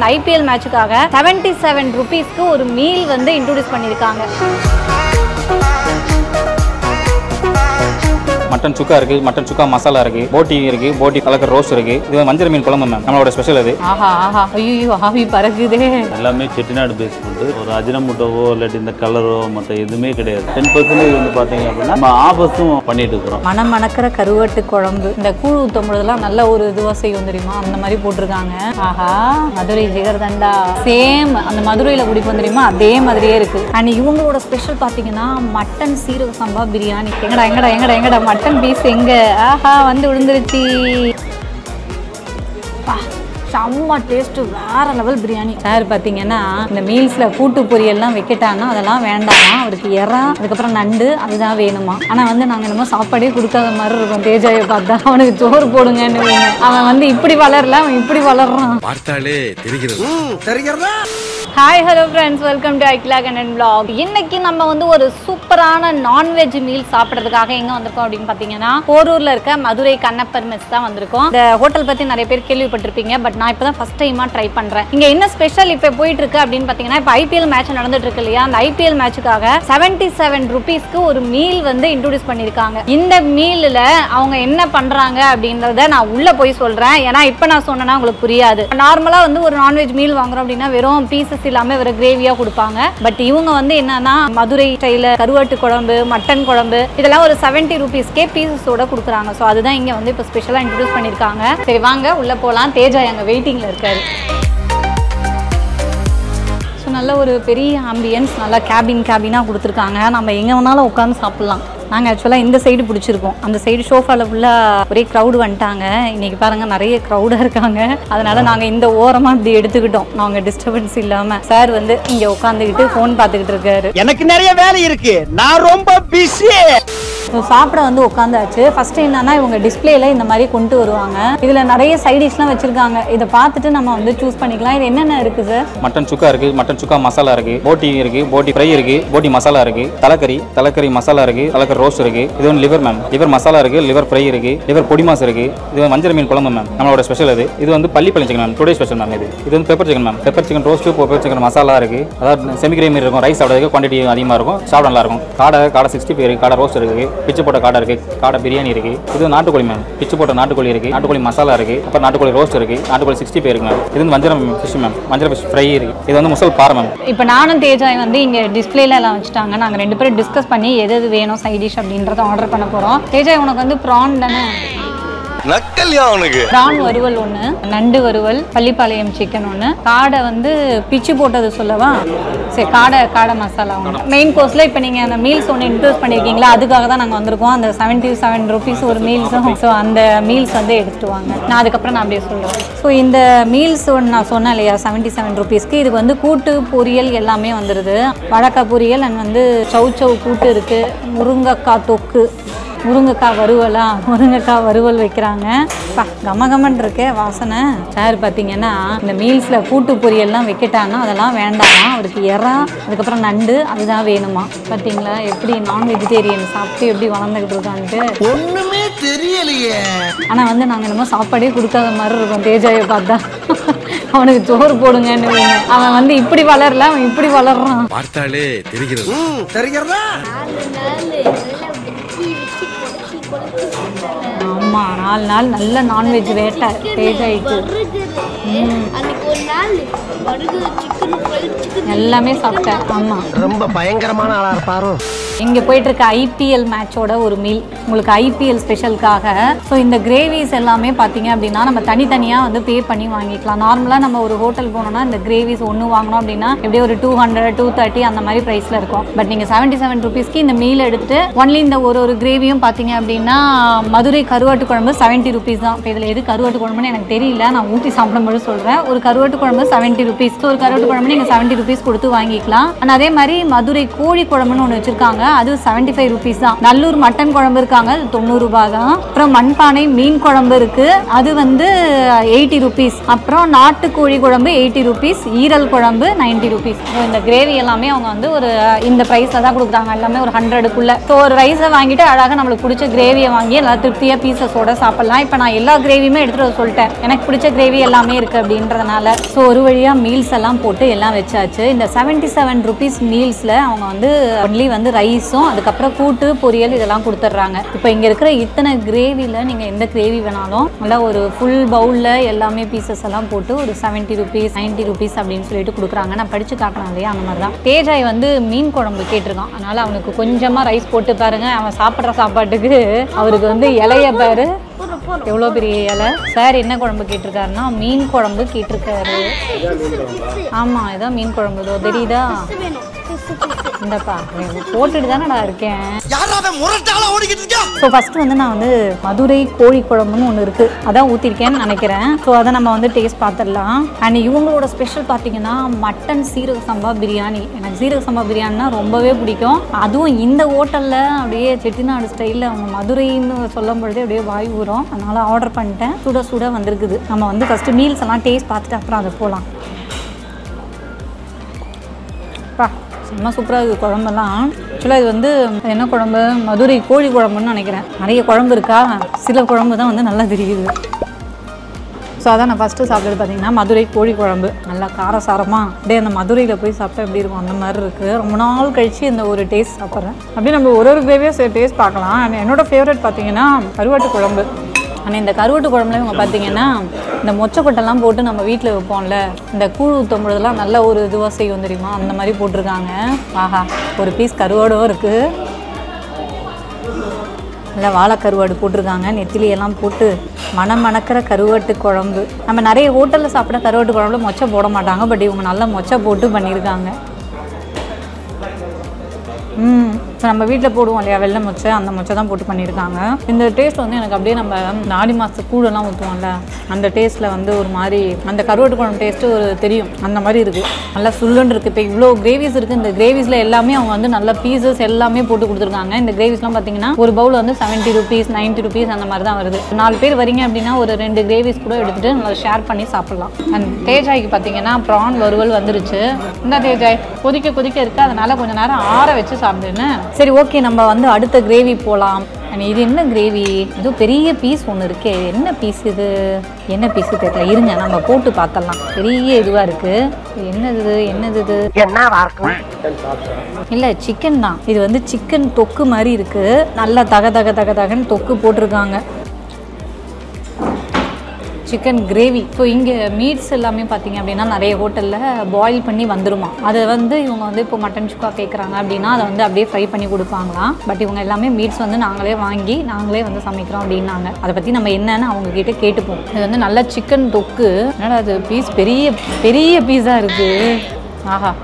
IPL மேட்சுக்காக 77 seven ருபீஸ்க்கு ஒரு meal வந்து இன்ட்ரோடியூஸ் பண்ணியிருக்காங்க மட்டன் சுக்கா இருக்கு மட்டன் சுக்கா மசாலா இருக்கு போட்டி இருக்கு போட்டி கலக்கிற ரோஸ் இருக்கு இது வந்து வஞ்சர மீன் குழம்பு மேம் நம்மளோட ஸ்பெஷல் அது ஆஹா ஆஹா ஐயோ ஆவி பறக்குதே எல்லாமே செட்டிநாடு பேஸ் ஃபுட்டு ஒரு அஜினமுட்டோவோ இல்லாட்டி இந்த கலரோ மற்ற எதுவுமே கிடையாது டென் பர்சன்டேஜ் வந்து பார்த்தீங்க அப்படின்னா நம்ம ஆஃபர்ஸும் பண்ணிட்டு இருக்கிறோம் மனம் மணக்கிற கருவாட்டு குழம்பு இந்த கூழ் ஊத்தும் பொழுதுலாம் நல்ல ஒரு இதுவாக செய்யும் தெரியுமா அந்த மாதிரி போட்டிருக்காங்க ஆஹா மதுரை ஜிகர்தண்டா சேம் அந்த மதுரையில் குடிப்போம் தெரியுமா அதே மாதிரியே இருக்கு அண்ட் இவங்களோட ஸ்பெஷல் பார்த்தீங்கன்னா மட்டன் சீரக சம்பா பிரியாணி எங்கடா எங்கடா எங்கடா எங்கடா மட்டன் பீஸ் எங்க ஆஹா வந்து விழுந்துருச்சு பா, செம்ம டேஸ்ட் வேற லெவல் பிரியாணி சார் பார்த்தீங்கன்னா இந்த மீல்ஸ்ல கூட்டு பொரியல்லாம் வைக்கட்டாங்க அதெல்லாம் வேண்டாமா அவருக்கு இறா அதுக்கப்புறம் நண்டு அதுதான் வேணுமா ஆனா வந்து நாங்க என்னமோ சாப்பாடே கொடுக்காத மாதிரி இருக்கும் தேஜாவை பார்த்தா அவனுக்கு சோறு போடுங்கன்னு வைங்க. அவன் வந்து இப்படி வளரல அவன் இப்படி வளர்றான் பார்த்தாலே தெரிகிறது hi hello friends welcome to ஐக்லா கண்டன் vlog இன்னைக்கு நம்ம வந்து ஒரு சூப்பரான நான்வெஜ் மீல் சாப்பிட்றதுக்காக எங்க வந்திருக்கோம் அப்படின்னு பார்த்தீங்கன்னா போரூர்ல இருக்க மதுரை கண்ணப்பர் மெஸ் தான் வந்திருக்கோம் இந்த ஹோட்டல் பத்தி நிறைய பேர் கேள்விப்பட்டிருப்பீங்க பட் நான் இப்போ தான் ஃபர்ஸ்ட் டைமா ட்ரை பண்றேன் இங்க என்ன ஸ்பெஷல் இப்போ போயிட்டு இருக்கு அப்படின்னு பார்த்தீங்கன்னா இப்போ ஐபிஎல் மேட்ச் நடந்துட்டு இருக்கு இல்லையா அந்த ஐபிஎல் மேட்சுக்காக 77 செவன் ருபீஸ்க்கு ஒரு மீல் வந்து இன்ட்ரோடியூஸ் பண்ணியிருக்காங்க இந்த மீல்ல அவங்க என்ன பண்றாங்க அப்படின்றத நான் உள்ள போய் சொல்றேன் ஏன்னா இப்போ நான் சொன்னேன்னா உங்களுக்கு புரியாது நார்மலா வந்து ஒரு நான்வெஜ் மீல் வாங்குறோம் அப்படின்னா வெறும் பீசஸ் இல்லாம வெறும் கிரேவியா கொடுப்பாங்க பட் இவங்க வந்து என்னன்னா மதுரை ஸ்டைல கருவாட்டு குழம்பு மட்டன் குழம்பு இதெல்லாம் ஒரு 70 ருபீஸ்க்கே பீசஸோட கொடுக்குறாங்க ஸோ அதுதான் இங்க வந்து இப்போ ஸ்பெஷலாக இன்ட்ரடியூஸ் பண்ணியிருக்காங்க சரி வாங்க உள்ள போகலாம் தேஜா எங்க வெயிட்டிங்ல இருக்காரு ஸோ நல்ல ஒரு பெரிய ஆம்பியன்ஸ் நல்லா கேபின் கேபினாக கொடுத்துருக்காங்க நம்ம எங்கே வேணாலும் உட்காந்து சாப்பிட்லாம் நாங்கள் ஆக்சுவலாக இந்த சைடு பிடிச்சிருக்கோம் அந்த சைடு ஷோஃபாவில் ஃபுல்லாக ஒரே க்ரௌடு வந்துட்டாங்க இன்னைக்கு பாருங்கள் நிறைய க்ரௌடாக இருக்காங்க அதனால நாங்கள் இந்த ஓரமாக இப்படி எடுத்துக்கிட்டோம் நாங்கள் டிஸ்டர்பன்ஸ் இல்லாமல் சார் வந்து இங்கே உட்காந்துக்கிட்டு ஃபோன் பார்த்துக்கிட்டு இருக்காரு எனக்கு நிறைய வேலை இருக்கு நான் ரொம்ப பிஸி ஸோ சாப்பிட வந்து உட்காந்தாச்சு ஃபர்ஸ்ட் என்னன்னா இவங்க டிஸ்பிளேல இந்த மாதிரி கொண்டு வருவாங்க இதில் நிறைய சைடிஷ்லாம் வச்சுருக்காங்க இதை பார்த்துட்டு நம்ம வந்து சூஸ் பண்ணிக்கலாம் இது என்னென்ன இருக்குது சார் மட்டன் சுக்கா இருக்கு மட்டன் சுக்கா மசாலா இருக்கு போட்டி இருக்கு போட்டி ஃப்ரை இருக்கு போட்டி மசாலா இருக்கு தலைக்கறி தலைக்கறி மசாலா இருக்கு தலைக்கறி ரோஸ்ட் இருக்கு இது வந்து லிவர் மேம் லிவர் மசாலா இருக்கு லிவர் ஃப்ரை இருக்கு லிவர் பொடி மாஸ் இருக்கு இது வந்து வஞ்சர மீன் குழம்பு மேம் நம்மளோட ஸ்பெஷல் அது இது வந்து பள்ளி பள்ளி chicken ma'am today special ma'am இது இது வந்து pepper chicken ma'am pepper chicken roast pepper chicken masala இருக்கு அதாவது செமி கிரேமி இருக்கும் ரைஸ் சாப்பிட்றதுக்கு குவான்டிட்டி அதிகமாக இருக்கும் சாப்பிட நல்லா இருக்கும் காடை காடை சிக்ஸ்டி ஃபைவ் இருக்கு காடை ரோஸ்ட் இருக்கு பிச்சு போட்ட காடை இருக்கு காடை பிரியாணி இருக்கு இது நாட்டுக்கோழி மேம் பிச்சு போட்ட நாட்டுக்கோழி இருக்கு நாட்டுக்கோழி மசாலா இருக்கு அப்புறம் நாட்டுக்கோழி ரோஸ்ட் இருக்கு நாட்டுக்கோழி சிக்ஸ்டி ஃபைவ் இருக்கு மேம் இது வந்து வஞ்சரம் ஃபிஷ் மேம் வஞ்சர ஃபிஷ் ஃப்ரை இருக்கு இது வந்து முசல் பாறை மேம் இப்போ நானும் தேஜாய் வந்து இங்கே டிஸ்பிளேல எல்லாம் வச்சுட்டாங்க நாங்கள் ரெண்டு பேரும் டிஸ்கஸ் பண்ணி எது எது வேணும் சைட் டிஷ் அப்படின்றத ஆர்டர் பண்ண போகிறோம் தேஜாய் உனக்கு வந்து ப்ரான் தானே நக்கல்யா அவனுக்கு ப்ரான் வறுவல் ஒன்று நண்டு வறுவல் பள்ளிப்பாளையம் சிக்கன் ஒன்று காடை வந்து பிச்சு போட்டது சொல்லவா சரி காடை காடை மசாலா ஒன்று மெயின் கோர்ஸில் இப்போ நீங்கள் அந்த மீல்ஸ் ஒன்று இன்ட்ரூஸ் பண்ணியிருக்கீங்களா அதுக்காக தான் நாங்கள் வந்திருக்கோம் அந்த செவன்ட்டி செவன் ருபீஸ் ஒரு மீல்ஸும் ஸோ அந்த மீல்ஸ் வந்து எடுத்துட்டு வாங்க நான் அதுக்கப்புறம் நான் அப்படியே சொல்கிறேன் ஸோ இந்த மீல்ஸ் ஒன்று நான் சொன்னேன் இல்லையா செவன்ட்டி செவன் ருபீஸ்க்கு இது வந்து கூட்டு பொரியல் எல்லாமே வந்துடுது வழக்கா பொரியல் அண்ட் வந்து சௌ சௌ கூட்டு இருக்குது முருங்கைக்காய் தொக்கு முருங்கைக்காய் வறுவலா முருங்கைக்காய் வறுவல் வைக்கிறாங்க பா கம கமன் இருக்கே வாசனை சார் பார்த்தீங்கன்னா இந்த மீல்ஸில் கூட்டு பொரியல்லாம் வைக்கட்டாங்க அதெல்லாம் வேண்டாமா அவருக்கு இறா அதுக்கப்புறம் நண்டு அதுதான் வேணுமா பார்த்தீங்களா எப்படி நான் வெஜிடேரியன் சாப்பிட்டு எப்படி வளர்ந்துக்கிட்டு இருக்கான்ட்டு ஒண்ணுமே தெரியலையே ஆனால் வந்து நாங்கள் என்னமோ சாப்பாடே கொடுக்காத மாதிரி இருக்கும் தேஜாவை பார்த்தா அவனுக்கு சோறு போடுங்கன்னு வைங்க. அவன் வந்து இப்படி வளரல அவன் இப்படி வளர்றான் பார்த்தாலே தெரிகிறது தெரிகிறதா ஆமா நாலு நாள் நல்ல நான்வெஜ் வேட்டை தேஜாய்க்கு அன்னைக்கு ஒரு நாள் பர்கர் சிக்கன் ஃப்ரை சிக்கன் எல்லாமே சாப்பிட்டேன் ஆமாம் ரொம்ப பயங்கரமான ஆளா இருப்பாரோ இங்கே போயிட்டு இருக்க ஐபிஎல் மேட்சோட ஒரு மீல் உங்களுக்கு ஐபிஎல் ஸ்பெஷலுக்காக ஸோ இந்த கிரேவிஸ் எல்லாமே பார்த்தீங்க அப்படின்னா நம்ம தனித்தனியாக வந்து பே பண்ணி வாங்கிக்கலாம் நார்மலாக நம்ம ஒரு ஹோட்டல் போனோம்னா இந்த கிரேவிஸ் ஒன்று வாங்கினோம் அப்படின்னா எப்படியும் ஒரு டூ ஹண்ட்ரட் டூ தேர்ட்டி அந்த மாதிரி ப்ரைஸில் இருக்கும் பட் நீங்கள் செவன்ட்டி செவன் ருபீஸ்க்கு இந்த மீல் எடுத்துட்டு ஒன்லி இந்த ஒரு ஒரு கிரேவியும் பார்த்தீங்க அப்படின்னா மதுரை கருவாட்டு குழம்பு செவன்ட்டி ருபீஸ் தான் இப்போ இதில் எது கருவாட்டு குழம்புன்னு எனக்கு தெரியல நான் ஊற்றி சாப்பிடும்போது சொல்கிறேன் ஒரு கருவாட்டு குழம்பு செவன்ட்டி ருபீஸ் ஒரு கருவாட்டு குழம்பு நீங்கள் செவன்ட்டி ருபீஸ் கொடுத்து வாங்கிக்கலாம் அண்ட் அதே மாதிரி மதுரை கோழி குழம்புன்னு ஒன்று வச்சிருக்காங்க அது செவன்ட்டி ஃபைவ் ருபீஸ் தான் நல்லூர் மட்டன் குழம்பு இருக்காங்க அது தொண்ணூறு ரூபாய் தான் அப்புறம் மண்பானை மீன் குழம்பு இருக்கு அது வந்து எயிட்டி ருபீஸ் அப்புறம் நாட்டுக்கோழி குழம்பு எயிட்டி ருபீஸ் ஈரல் குழம்பு நைன்ட்டி ருபீஸ் இந்த கிரேவி எல்லாமே அவங்க வந்து ஒரு இந்த ப்ரைஸில் தான் கொடுக்குறாங்க எல்லாமே ஒரு ஹண்ட்ரடுக்குள்ள ஸோ ஒரு ரைஸை வாங்கிட்டு அழகாக நம்மளுக்கு பிடிச்ச கிரேவியை வாங்கி எல்லா திருப்தியாக பீசஸோட சாப்பிடலாம் இப்போ நான் எல்லா கிரேவியுமே எடுத்துகிட்டு வர சொல்லிட்டேன் எனக்கு பிடிச்ச கிரேவி எல்லாமே இருக்குது அப்படின்றதுனால ஸோ ஒரு வழியாக மீல்ஸ் எல்லாம் போட்டு எல்லாம் வச்சாச்சு இந்த செவன்ட்டி செவன் ருபீஸ் மீல்ஸில் அவங்க வந்து ஒன்லி வந்து ரைஸும் அதுக்கப்புறம் கூட்டு பொரியல் இதெல்லாம் கொடுத்துட்றாங்க இப்போ இங்கே இருக்கிற இத்தனை கிரேவியில் நீங்கள் எந்த கிரேவி வேணாலும் நல்லா ஒரு ஃபுல் பவுலில் எல்லாமே பீசஸ் எல்லாம் போட்டு ஒரு செவன்ட்டி ருபீஸ் நைன்ட்டி ருபீஸ் அப்படின்னு சொல்லிட்டு கொடுக்குறாங்க நான் படித்து காட்டினேன் இல்லையா அந்த மாதிரி தான் தேஜாய் வந்து மீன் குழம்பு கேட்டிருக்கான் அதனால் அவனுக்கு கொஞ்சமாக ரைஸ் போட்டு பாருங்க அவன் சாப்பிட்ற சாப்பாட்டுக்கு அவருக்கு வந்து இலைய பாரு எவ்வளோ பெரிய இலை சார் என்ன குழம்பு கேட்டிருக்காருன்னா மீன் குழம்பு கேட்டிருக்காரு ஆமாம் இதான் மீன் குழம்பு இதோ தெரியுதா வேணும் ஃபிஷ் ஃபிஷ் இந்தப்பா நீ போட்டுட்டு தானே நான் இருக்கேன் யாராவது முரட்டால ஓடிக்கிட்டு இருக்கா ஸோ ஃபஸ்ட்டு வந்து நான் வந்து மதுரை கோழி குழம்புன்னு ஒன்று இருக்குது அதான் ஊற்றிருக்கேன்னு நினைக்கிறேன் ஸோ அதை நம்ம வந்து டேஸ்ட் பார்த்துடலாம் அண்ட் இவங்களோட ஸ்பெஷல் பார்த்தீங்கன்னா மட்டன் சீரக சம்பா பிரியாணி எனக்கு சீரக சம்பா பிரியாணினா ரொம்பவே பிடிக்கும் அதுவும் இந்த ஹோட்டலில் அப்படியே செட்டிநாடு ஸ்டைலில் அவங்க மதுரைன்னு சொல்லும் பொழுதே அப்படியே வாய் ஊறும் அதனால் ஆர்டர் பண்ணிட்டேன் சுட சுட வந்திருக்குது நம்ம வந்து ஃபஸ்ட்டு மீல்ஸ் எல்லாம் டேஸ்ட் பார்த்துட்டு அப்புறம் அதை போகலாம் பா செம்ம சூப்பராக இருக்குது குழம்பெல்லாம் ஆக்சுவலாக இது வந்து என்ன குழம்பு மதுரை கோழி குழம்புன்னு நினைக்கிறேன் நிறைய குழம்பு இருக்கா சில குழம்பு தான் வந்து நல்லா தெரியுது ஸோ அதான் நான் ஃபஸ்ட்டு சாப்பிட்டது பார்த்தீங்கன்னா மதுரை கோழி குழம்பு நல்லா காரசாரமாக அப்படியே அந்த மதுரையில் போய் சாப்பிட்டா எப்படி இருக்கும் அந்த மாதிரி இருக்குது ரொம்ப நாள் கழிச்சு இந்த ஒரு டேஸ்ட் சாப்பிட்றேன் அப்படியே நம்ம ஒரு ஒரு கிரேவியாக டேஸ்ட் பார்க்கலாம் And என்னோட ஃபேவரட் பார்த்தீங்கன்னா கருவாட்டு குழம்பு ஆனால் இந்த கருவாட்டு குழம்புல இவங்க பார்த்தீங்கன்னா இந்த மொச்சக்கொட்டெல்லாம் போட்டு நம்ம வீட்டில் வைப்போம்ல இந்த கூழ் ஊற்றும் பொழுதெல்லாம் நல்ல ஒரு இதுவாக செய்யும் தெரியுமா அந்த மாதிரி போட்டிருக்காங்க ஆஹா ஒரு பீஸ் கருவாடும் இருக்குது நல்லா வாழைக்கருவாடு போட்டிருக்காங்க நெத்திலி எல்லாம் போட்டு மனம் மணக்கிற கருவாட்டு குழம்பு நம்ம நிறைய ஹோட்டலில் சாப்பிட கருவாட்டு குழம்புல மொச்சை போட மாட்டாங்க பட் இவங்க நல்லா மொச்சை போட்டு பண்ணியிருக்காங்க ம் ஸோ நம்ம வீட்டில் போடுவோம் இல்லையா வெள்ளை மொச்சை அந்த மொச்சை தான் போட்டு பண்ணியிருக்காங்க இந்த டேஸ்ட் வந்து எனக்கு அப்படியே நம்ம இந்த ஆடி மாதத்து கூடெல்லாம் ஊற்றுவோம்ல அந்த டேஸ்ட்டில் வந்து ஒரு மாதிரி அந்த கருவாட்டு குழம்பு டேஸ்ட்டு ஒரு தெரியும் அந்த மாதிரி இருக்குது நல்லா சுள்ளுன்னு இருக்குது இப்போ இவ்வளோ கிரேவிஸ் இருக்குது இந்த கிரேவிஸில் எல்லாமே அவங்க வந்து நல்ல பீசஸ் எல்லாமே போட்டு கொடுத்துருக்காங்க இந்த கிரேவிஸ்லாம் பார்த்தீங்கன்னா ஒரு பவுல் வந்து செவன்ட்டி ருபீஸ் நைன்ட்டி ருபீஸ் அந்த மாதிரி தான் வருது நாலு பேர் வரீங்க அப்படின்னா ஒரு ரெண்டு கிரேவிஸ் கூட எடுத்துகிட்டு நல்லா ஷேர் பண்ணி சாப்பிட்லாம் அண்ட் தேஜாய்க்கு பார்த்தீங்கன்னா ப்ரான் வறுவல் வந்துருச்சு இந்த தேஜாய் கொதிக்க கொதிக்க இருக்குது அதனால கொஞ்ச நேரம் ஆற வச்சு சாப்பிடுன்னு சரி ஓகே நம்ம வந்து அடுத்த கிரேவி போகலாம் அண்ட் இது என்ன கிரேவி இது பெரிய பீஸ் ஒன்று இருக்கே இது என்ன பீஸ் இது என்ன பீஸ் தெரியல இருங்க நம்ம போட்டு பார்த்தலாம் பெரிய இதுவாக இருக்குது என்னது இது என்னது இது என்னவா இருக்கும் இல்லை சிக்கன் தான் இது வந்து சிக்கன் தொக்கு மாதிரி இருக்கு நல்லா தக தக தக தகன்னு தொக்கு போட்டிருக்காங்க சிக்கன் கிரேவி ஸோ இங்கே மீட்ஸ் எல்லாமே பார்த்தீங்க அப்படின்னா நிறைய ஹோட்டலில் பாயில் பண்ணி வந்துருமா அதை வந்து இவங்க வந்து இப்போ மட்டன் சுக்கா கேட்குறாங்க அப்படின்னா அதை வந்து அப்படியே ஃப்ரை பண்ணி கொடுப்பாங்களாம் பட் இவங்க எல்லாமே மீட்ஸ் வந்து நாங்களே வாங்கி நாங்களே வந்து சமைக்கிறோம் அப்படின்னாங்க அதை பற்றி நம்ம என்னன்னு அவங்க கிட்ட கேட்டுப்போம் இது வந்து நல்ல சிக்கன் தொக்கு என்னடா அது பீஸ் பெரிய பெரிய பீஸாக இருக்குது ஆஹா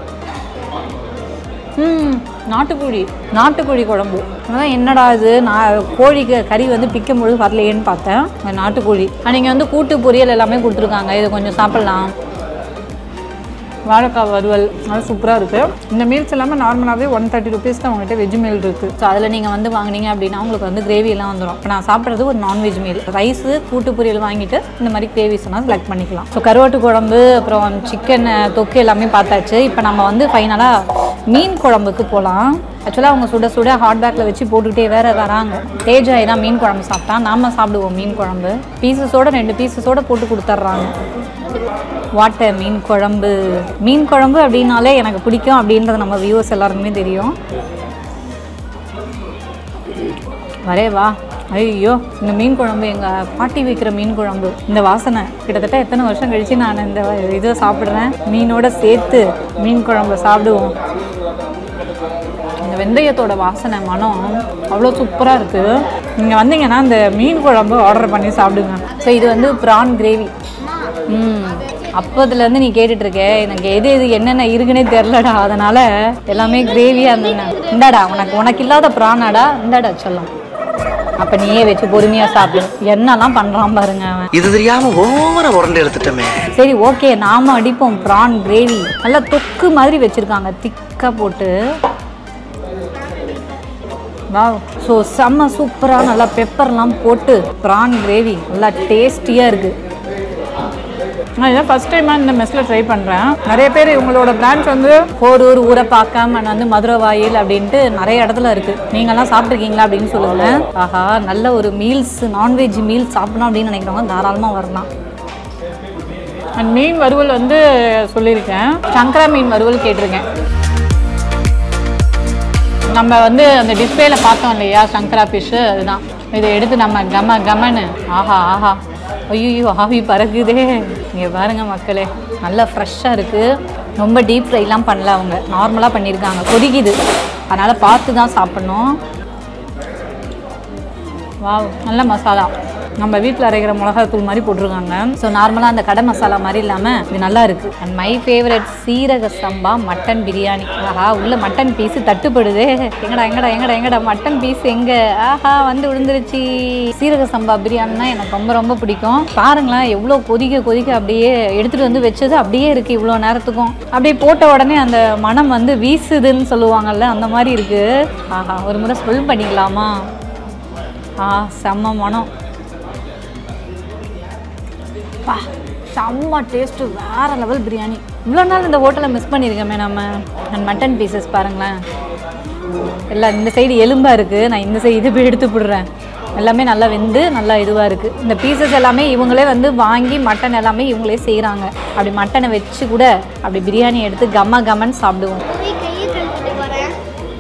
ம் நாட்டுக்கோழி நாட்டுக்கோழி குழம்பு அதான் என்னடா இது நான் கோழிக்கு கறி வந்து பிக்கும் பொழுது வரலையேன்னு பார்த்தேன் அது நாட்டுக்கோழி நீங்கள் வந்து கூட்டு பொரியல் எல்லாமே கொடுத்துருக்காங்க இதை கொஞ்சம் சாப்பிட்லாம் வாழைக்காய் வறுவல் அது சூப்பராக இருக்குது இந்த மீல்ஸ் எல்லாமே நார்மலாகவே ஒன் தேர்ட்டி ருபீஸ் தான் உங்கள்கிட்ட வெஜ் மீல் இருக்குது ஸோ அதில் நீங்கள் வந்து வாங்குனீங்க அப்படின்னா உங்களுக்கு வந்து கிரேவி எல்லாம் வந்துடும் இப்போ நான் சாப்பிட்றது ஒரு நான்வெஜ் மீல் ரைஸு கூட்டு பொரியல் வாங்கிட்டு இந்த மாதிரி கிரேவிஸ் எல்லாம் செலக்ட் பண்ணிக்கலாம் ஸோ கருவாட்டு குழம்பு அப்புறம் சிக்கன் தொக்கு எல்லாமே பார்த்தாச்சு இப்போ நம்ம வந்து ஃபைனலாக மீன் குழம்புக்கு போகலாம் ஆக்சுவலாக அவங்க சுட சுட ஹாட் பேக்கில் வச்சு போட்டுக்கிட்டே வேற வராங்க தேஜாய் தான் மீன் குழம்பு சாப்பிட்டா நாம சாப்பிடுவோம் மீன் குழம்பு பீசஸோட ரெண்டு பீசஸோட போட்டு கொடுத்துட்றாங்க வாட்டர் மீன் குழம்பு மீன் குழம்பு அப்படின்னாலே எனக்கு பிடிக்கும் அப்படின்றது நம்ம வியூவர்ஸ் எல்லாருக்குமே தெரியும் வரே வா ஐயோ இந்த மீன் குழம்பு எங்கள் பாட்டி வைக்கிற மீன் குழம்பு இந்த வாசனை கிட்டத்தட்ட எத்தனை வருஷம் கழிச்சு நான் இந்த இதை சாப்பிட்றேன் மீனோட சேர்த்து மீன் குழம்பு சாப்பிடுவோம் இந்த வெந்தயத்தோட வாசனை மனம் அவ்வளோ சூப்பராக இருக்குது நீங்கள் வந்தீங்கன்னா இந்த மீன் குழம்பு ஆர்டர் பண்ணி சாப்பிடுங்க ஸோ இது வந்து ப்ரான் கிரேவி ம் அப்போதுலேருந்து நீ கேட்டுட்டு இருக்க எனக்கு எது எது என்னென்ன இருக்குன்னே தெரிலடா அதனால எல்லாமே கிரேவியாக இருந்தேன் இந்தாடா உனக்கு உனக்கு இல்லாத ப்ரானாடா இந்தாடா சொல்லும் அப்ப நீயே வச்சு பொறுமையா சாப்பிடு என்னெல்லாம் பண்றான் பாருங்க அவன் இது தெரியாம ஓவர உரண்டு எடுத்துட்டமே சரி ஓகே நாம அடிப்போம் ப்ரான் கிரேவி நல்லா தொக்கு மாதிரி வச்சிருக்காங்க திக்கா போட்டு வாவ் ஸோ செம்ம சூப்பராக நல்லா பெப்பர்லாம் போட்டு ப்ரான் கிரேவி நல்லா டேஸ்டியாக இருக்குது நான் இதான் ஃபஸ்ட் டைமாக இந்த மெஸ்ஸில் ட்ரை பண்ணுறேன் நிறைய பேர் இவங்களோட பிரான்ச் வந்து போரூர் ஊரப்பாக்கம் and வந்து மதுரை வாயில் அப்படின்ட்டு நிறைய இடத்துல இருக்குது நீங்கள்லாம் சாப்பிட்ருக்கீங்களா அப்படின்னு சொல்லுங்கள் ஆஹா நல்ல ஒரு மீல்ஸ் நான்வெஜ் மீல்ஸ் சாப்பிடணும் அப்படின்னு நினைக்கிறவங்க தாராளமாக வரலாம் அண்ட் மீன் வறுவல் வந்து சொல்லியிருக்கேன் சங்கரா மீன் வறுவல் கேட்டிருக்கேன் நம்ம வந்து அந்த டிஸ்பிளேல பார்த்தோம் இல்லையா சங்கரா ஃபிஷ்ஷு அதுதான் இதை எடுத்து நம்ம கம கமன்னு ஆஹா ஆஹா ஐயோ ஆவி பறக்குதே இங்கே பாருங்க மக்களே நல்லா ஃப்ரெஷ்ஷாக இருக்குது ரொம்ப டீப் ஃப்ரைலாம் பண்ணல அவங்க நார்மலாக பண்ணியிருக்காங்க கொதிக்குது அதனால் பார்த்து தான் சாப்பிட்ணும் வாவ் நல்ல மசாலா நம்ம வீட்டில் அரைக்கிற மிளகாத்தூள் மாதிரி போட்டிருக்காங்க ஸோ நார்மலாக அந்த கடை மசாலா மாதிரி இல்லாமல் இது நல்லா இருக்குது அண்ட் மை ஃபேவரட் சீரக சம்பா மட்டன் பிரியாணி ஆஹா உள்ள மட்டன் பீஸு தட்டுப்படுதே எங்கடா எங்கடா எங்கடா எங்கடா மட்டன் பீஸ் எங்க ஆஹா வந்து விழுந்துருச்சு சீரக சம்பா பிரியாணினா எனக்கு ரொம்ப ரொம்ப பிடிக்கும் பாருங்களேன் எவ்வளோ கொதிக்க கொதிக்க அப்படியே எடுத்துகிட்டு வந்து வச்சது அப்படியே இருக்குது இவ்வளோ நேரத்துக்கும் அப்படியே போட்ட உடனே அந்த மனம் வந்து வீசுதுன்னு சொல்லுவாங்கல்ல அந்த மாதிரி இருக்குது ஆஹா ஒரு முறை ஸ்மெல் பண்ணிக்கலாமா ஆ செம்ம மனம் பா செம்ம டேஸ்ட்டு வேறு லெவல் பிரியாணி இவ்வளோ நாள் இந்த ஹோட்டலை மிஸ் பண்ணியிருக்கோமே நம்ம அண்ட் மட்டன் பீசஸ் பாருங்களேன் எல்லாம் இந்த சைடு எலும்பாக இருக்குது நான் இந்த சைடு இது போய் எடுத்து போடுறேன் எல்லாமே நல்லா வெந்து நல்லா இதுவாக இருக்குது இந்த பீசஸ் எல்லாமே இவங்களே வந்து வாங்கி மட்டன் எல்லாமே இவங்களே செய்கிறாங்க அப்படி மட்டனை வச்சு கூட அப்படி பிரியாணி எடுத்து கம்ம கம்மன்னு சாப்பிடுவோம் போய் கையை கழுவிட்டு வரேன்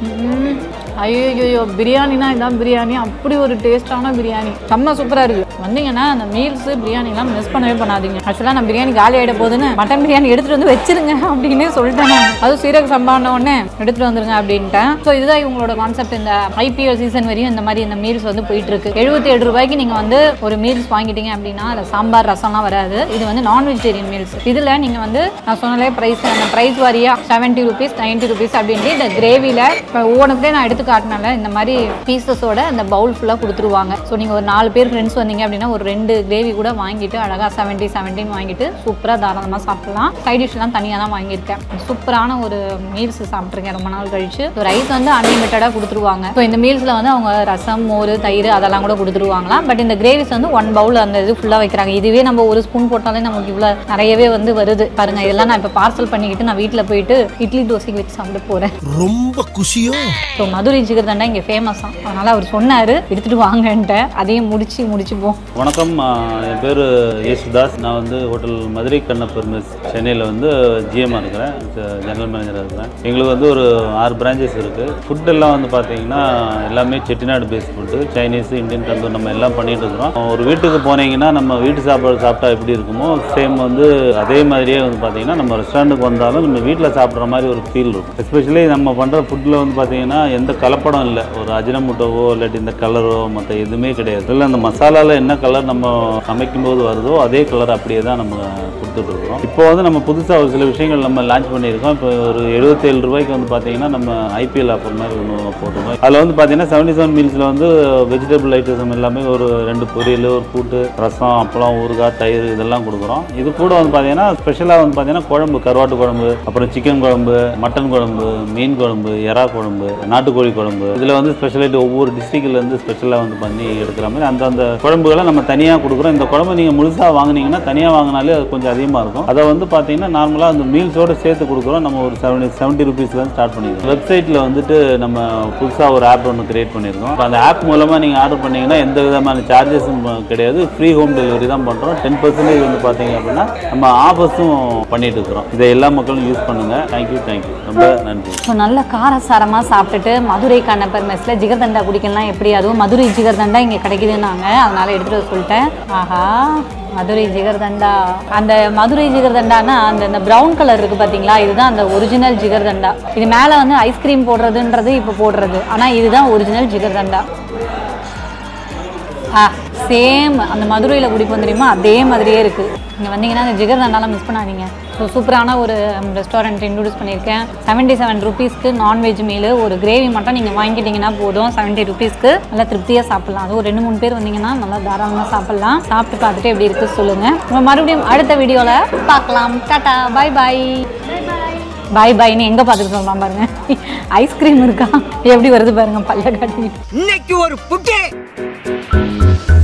ஐயோ பிரியாணினா இதான் பிரியாணி அப்படி ஒரு டேஸ்டான பிரியாணி செம்ம சூப்பராக இருக்குது வந்தீங்கன்னா அந்த மீல்ஸு பிரியாணிலாம் மிஸ் பண்ணவே பண்ணாதீங்க ஆக்சுவலாக நான் பிரியாணி காலி ஆகிட போகுதுன்னு மட்டன் பிரியாணி எடுத்துகிட்டு வந்து வச்சிருங்க அப்படின்னு சொல்லிட்டேன் நான் அதுவும் சீரக சம்பான உடனே எடுத்துகிட்டு வந்துருங்க அப்படின்ட்டேன் ஸோ இதுதான் இவங்களோட கான்செப்ட் இந்த ஐபிஎல் சீசன் வரையும் இந்த மாதிரி இந்த மீல்ஸ் வந்து போயிட்டு இருக்கு எழுபத்தி ஏழு ரூபாய்க்கு நீங்கள் வந்து ஒரு மீல்ஸ் வாங்கிட்டீங்க அப்படின்னா அதில் சாம்பார் ரசம்லாம் வராது இது வந்து நான் வெஜிடேரியன் மீல்ஸ் இதில் நீங்கள் வந்து நான் சொன்னாலே ப்ரைஸ் அந்த ப்ரைஸ் வாரியாக செவன்ட்டி ருபீஸ் நைன்ட்டி ருபீஸ் அப்படின்ட்டு இந்த கிரேவியில் இப்போ ஒவ்வொன்றுக்கே நான் எடுத்து காட்டினால இந்த மாதிரி பீசஸோட அந்த பவுல் ஃபுல்லாக கொடுத்துருவாங்க ஸோ நீங்கள் ஒரு நாலு பேர் ஃப்ரெண்ட்ஸ் வந்தீங்க அப்படின்னா ஒரு ரெண்டு கிரேவி கூட வாங்கிட்டு அழகாக செவன்ட்டி செவன்ட்டின் வாங்கிட்டு சூப்பராக தாராளமாக சாப்பிடலாம் சைட் டிஷ்லாம் தனியாக தான் வாங்கியிருக்கேன் சூப்பரான ஒரு மீல்ஸ் சாப்பிட்ருக்கேன் ரொம்ப நாள் கழிச்சு ரைஸ் வந்து அன்லிமிட்டடாக கொடுத்துருவாங்க ஸோ இந்த மீல்ஸில் வந்து அவங்க ரசம் மோர் தயிர் அதெல்லாம் கூட கொடுத்துருவாங்களாம் பட் இந்த கிரேவிஸ் வந்து ஒன் பவுல் அந்த இது ஃபுல்லாக வைக்கிறாங்க இதுவே நம்ம ஒரு ஸ்பூன் போட்டாலே நமக்கு இவ்வளோ நிறையவே வந்து வருது பாருங்க இதெல்லாம் நான் இப்போ பார்சல் பண்ணிக்கிட்டு நான் வீட்டில் போயிட்டு இட்லி தோசைக்கு வச்சு சாப்பிட போகிறேன் ரொம்ப குஷியோ ஸோ மதுரை ஜிகர்தண்டா இங்கே ஃபேமஸ் தான் அதனால் அவர் சொன்னார் எடுத்துகிட்டு வாங்கன்ட்டு அதையும் முடிச்சு முடிச்சுப்போம் வணக்கம் ஆ, என் பேர் யேசுதாஸ் நான் வந்து ஹோட்டல் மதுரை கண்ணப்பர் மெஸ் சென்னையில் வந்து ஜிஎம்மாக இருக்கிறேன் ஜெனரல் மேனேஜராக இருக்கிறேன் எங்களுக்கு வந்து ஒரு ஆறு பிரான்ச்சஸ் இருக்குது ஃபுட் எல்லாம் வந்து பார்த்தீங்கன்னா எல்லாமே Chettinad based food Chinese Indian tandoor நம்ம எல்லாம் பண்ணிட்டு இருக்கிறோம் ஒரு வீட்டுக்கு போனீங்கன்னா நம்ம வீட்டு சாப்பாடு சாப்பிட்டா எப்படி இருக்குமோ சேம் வந்து அதே மாதிரியே வந்து பார்த்தீங்கன்னா நம்ம ரெஸ்டாரண்ட்டுக்கு வந்தாலும் நம்ம வீட்டில் சாப்பிட்ற மாதிரி ஒரு ஃபீல் இருக்கும் எஸ்பெஷலி நம்ம பண்ணுற ஃபுட்டில் வந்து பார்த்தீங்கன்னா எந்த கலப்படம் இல்லை ஒரு அஜினமுட்டோவோ இல்லாட்டி இந்த கலரோ மற்ற எதுவுமே கிடையாது இல்லை அந்த மசாலாவில் என்ன கலர் நம்ம சமைக்கும் போது வருதோ அதே கலர் அப்படியே தான் நம்ம கொடுத்துட்ருக்கோம் இப்போ வந்து நம்ம புதுசாக ஒரு சில விஷயங்கள் நம்ம லான்ச் பண்ணியிருக்கோம் இப்போ ஒரு எழுபத்தேழு ரூபாய்க்கு வந்து பார்த்தீங்கன்னா நம்ம ஐபிஎல் ஆஃபர் மாதிரி ஒன்று போட்டிருக்கோம் அதில் வந்து பார்த்தீங்கன்னா செவன்டி செவன் மீல்ஸில் வந்து வெஜிடபிள் ஐட்டம்ஸ் எல்லாமே ஒரு ரெண்டு பொரியல் ஒரு கூட்டு ரசம் அப்பளம் ஊறுகாய் தயிர் இதெல்லாம் கொடுக்குறோம் இது கூட வந்து பார்த்தீங்கன்னா ஸ்பெஷலாக வந்து பார்த்தீங்கன்னா குழம்பு கருவாட்டு குழம்பு அப்புறம் சிக்கன் குழம்பு மட்டன் குழம்பு மீன் குழம்பு எறா குழம்பு நாட்டுக்கோழி குழம்பு இதில் வந்து ஸ்பெஷாலிட்டி ஒவ்வொரு டிஸ்ட்ரிக்ட்ல இருந்து ஸ்பெஷலாக வந்து பண்ணி எடுக்கிற மாதிரி அந்த அந்த குழம்புகளை நம்ம தனியாக கொடுக்குறோம் இந்த குழம்பு நீங்கள் முழுசாக வாங்குனீங்கன்னா தனியாக வாங்கினாலே அது கொஞ்சம் அதிகமாக இருக்கும் அதை வந்து பார்த்தீங்கன்னா நார்மலாக அந்த மீல்ஸோட சேர்த்து கொடுக்குறோம் நம்ம ஒரு செவன்டி செவன்ட்டி ருபீஸ்லேருந்து ஸ்டார்ட் பண்ணிடுறோம் வெப்சைட்டில் வந்துட்டு நம்ம புதுசாக ஒரு ஆப் ஒன்று கிரியேட் பண்ணியிருக்கோம் அப்ப அந்த ஆப் மூலமாக நீங்கள் ஆர்டர் பண்ணீங்கன்னா எந்த விதமான சார்ஜஸும் கிடையாது ஃப்ரீ ஹோம் டெலிவரி தான் பண்ணுறோம் டென் பர்சன்டேஜ் வந்து பார்த்தீங்க அப்படின்னா நம்ம ஆஃபர்ஸும் பண்ணிட்டு இருக்கிறோம் இதை எல்லா மக்களும் யூஸ் பண்ணுங்கள் தேங்க்யூ தேங்க்யூ ரொம்ப நன்றி ஸோ நல்ல காரசாரமாக சாப்பிட்டுட்டு மதுரை கண்ணப்பர் மெஸ்ஸில் ஜிகர்தண்டா குடிக்கலாம் எப்படி அதுவும் மதுரை ஜிகர்தண்டா இங்கே கிடைக்குதுன்னாங்க அதனால் எடுத்துகிட்டு வர சொல்லிட்டேன் ஆஹா மதுரை ஜிகர்தண்டா அந்த மதுரை ஜிகர்தண்டானா அந்த இந்த ப்ரௌன் கலர் இருக்குது பார்த்தீங்களா இதுதான் அந்த ஒரிஜினல் ஜிகர்தண்டா இது மேலே வந்து ஐஸ்கிரீம் போடுறதுன்றது இப்போ போடுறது ஆனால் இதுதான் ஒரிஜினல் ஜிகர்தண்டா ஆ சேம் அந்த மதுரையில் குடிப்போம் தெரியுமா அதே மாதிரியே இருக்குது இங்கே வந்தீங்கன்னா அந்த ஜிகர் தண்டாலாம் மிஸ் பண்ணாதீங்க ஸோ சூப்பரான ஒரு ரெஸ்டாரண்ட் இன்ட்ரடியூஸ் பண்ணியிருக்கேன் செவன்ட்டி செவன் ருபீஸ்க்கு நான்வெஜ் மீல் ஒரு கிரேவி மட்டும் நீங்கள் வாங்கிட்டீங்கன்னா போதும் செவன்ட்டி ருபீஸ்க்கு நல்லா திருப்தியாக சாப்பிட்லாம் அது ஒரு ரெண்டு மூணு பேர் வந்தீங்கன்னா நல்லா தாராளமாக சாப்பிட்லாம் சாப்பிட்டு பார்த்துட்டு எப்படி இருக்குது சொல்லுங்கள் நம்ம மறுபடியும் அடுத்த வீடியோவில் பார்க்கலாம் டாட்டா பாய் பாய் பாய் பாய்னு எங்கே பார்த்துட்டு சொல்லலாம் பாருங்க ஐஸ்கிரீம் இருக்கா எப்படி வருது பாருங்க பல்ல காட்டி இன்னைக்கு ஒரு புட்டு